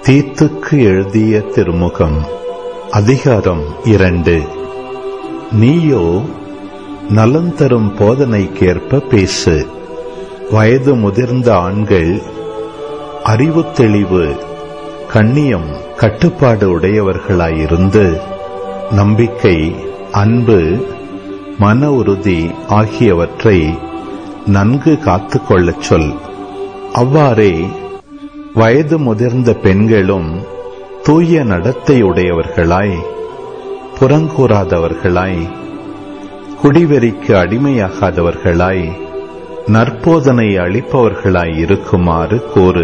தீத்துக்கு எழுதிய திருமுகம் அதிகாரம் இரண்டு நீயோ நலந்தரும் போதனைக்கேற்ப பேசு வயது முதிர்ந்த ஆண்கள் அறிவு தெளிவு கண்ணியம் கட்டுப்பாடு உடையவர்களாயிருந்து நம்பிக்கை அன்பு மன உறுதி ஆகியவற்றை நன்கு காத்துக்கொள்ளச் சொல் அவ்வாறே வயது முதிர்ந்த பெண்களும் தூய நடத்தையுடையவர்களாய் புறங்கூறாதவர்களாய் குடிவெறிக்கு அடிமையாகாதவர்களாய் நற்போதனை அளிப்பவர்களாய் இருக்குமாறு கூறு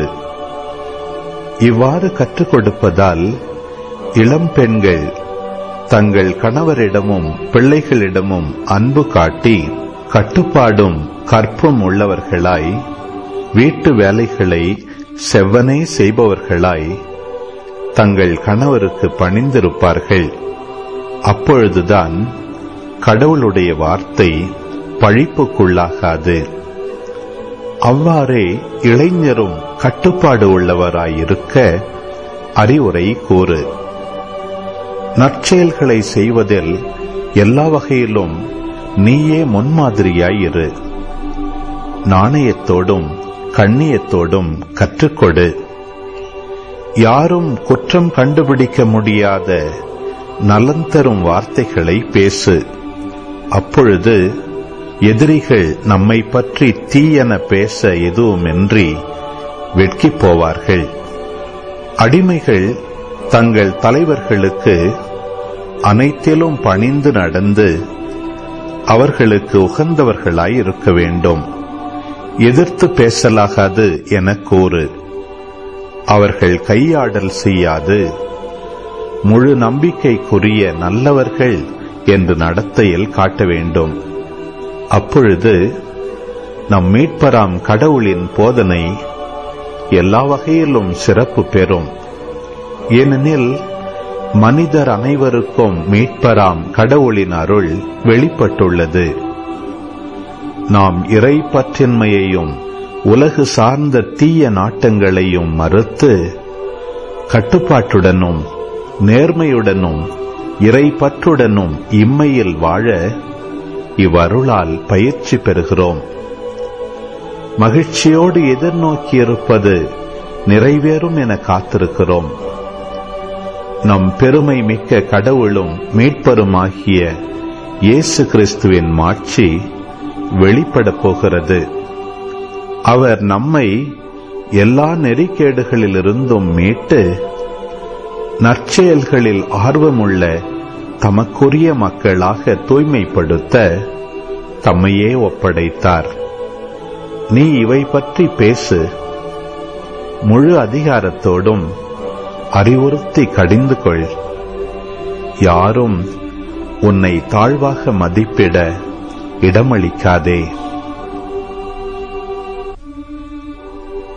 இவ்வாறு கற்றுக் கொடுப்பதால் இளம் பெண்கள் தங்கள் கணவரிடமும் பிள்ளைகளிடமும் அன்பு காட்டி கட்டுப்பாடும் கற்பும் உள்ளவர்களாய் வீட்டு வேலைகளை செவ்வனே செய்பவர்களாய் தங்கள் கணவருக்கு பணிந்திருப்பார்கள் அப்பொழுதுதான் கடவுளுடைய வார்த்தை பழிப்புக்குள்ளாகாது அவ்வாறே இளைஞரும் கட்டுப்பாடு உள்ளவராயிருக்க அறிவுரை கூறு நற்செயல்களை செய்வதில் எல்லா வகையிலும் நீயே முன்மாதிரியாயிரு நாணயத்தோடும் கண்ணியத்தோடும் கற்றுக்கொடு யாரும் குற்றம் கண்டுபிடிக்க முடியாத நலன் தரும் வார்த்தைகளை பேசு அப்பொழுது எதிரிகள் நம்மை பற்றி தீயென பேச எதுவுமின்றி வெட்கிப் போவார்கள் அடிமைகள் தங்கள் தலைவர்களுக்கு அனைத்திலும் பணிந்து நடந்து அவர்களுக்கு உகந்தவர்களாய் இருக்க வேண்டும் எதிர்த்து பேசலாகாது என கூறு அவர்கள் கையாடல் செய்யாது முழு நம்பிக்கைக்குரிய நல்லவர்கள் என்று நடத்தையில் காட்ட வேண்டும் அப்பொழுது நம் மீட்பராம் கடவுளின் போதனை எல்லா வகையிலும் சிறப்பு பெறும் ஏனெனில் மனிதர் அனைவருக்கும் மீட்பராம் கடவுளின் அருள் வெளிப்பட்டுள்ளது நாம் இறை பற்றின்மையையும் உலகு சார்ந்த தீய நாட்டங்களையும் மறுத்து கட்டுப்பாட்டுடனும் நேர்மையுடனும் இறை பற்றுடனும் இம்மையில் வாழ இவ்வருளால் பயிற்சி பெறுகிறோம் மகிழ்ச்சியோடு எதிர்நோக்கியிருப்பது நிறைவேறும் என காத்திருக்கிறோம் நம் பெருமை மிக்க கடவுளும் மீட்பருமாகிய இயேசு கிறிஸ்துவின் மாட்சி வெளிப்படப் போகிறது அவர் நம்மை எல்லா நெறிக்கேடுகளிலிருந்தும் மீட்டு நற்செயல்களில் ஆர்வமுள்ள தமக்குரிய மக்களாக தூய்மைப்படுத்த தம்மையே ஒப்படைத்தார் நீ இவை பற்றி பேசு முழு அதிகாரத்தோடும் அறிவுறுத்தி கடிந்து கொள் யாரும் உன்னை தாழ்வாக மதிப்பிட இடமளிக்காதே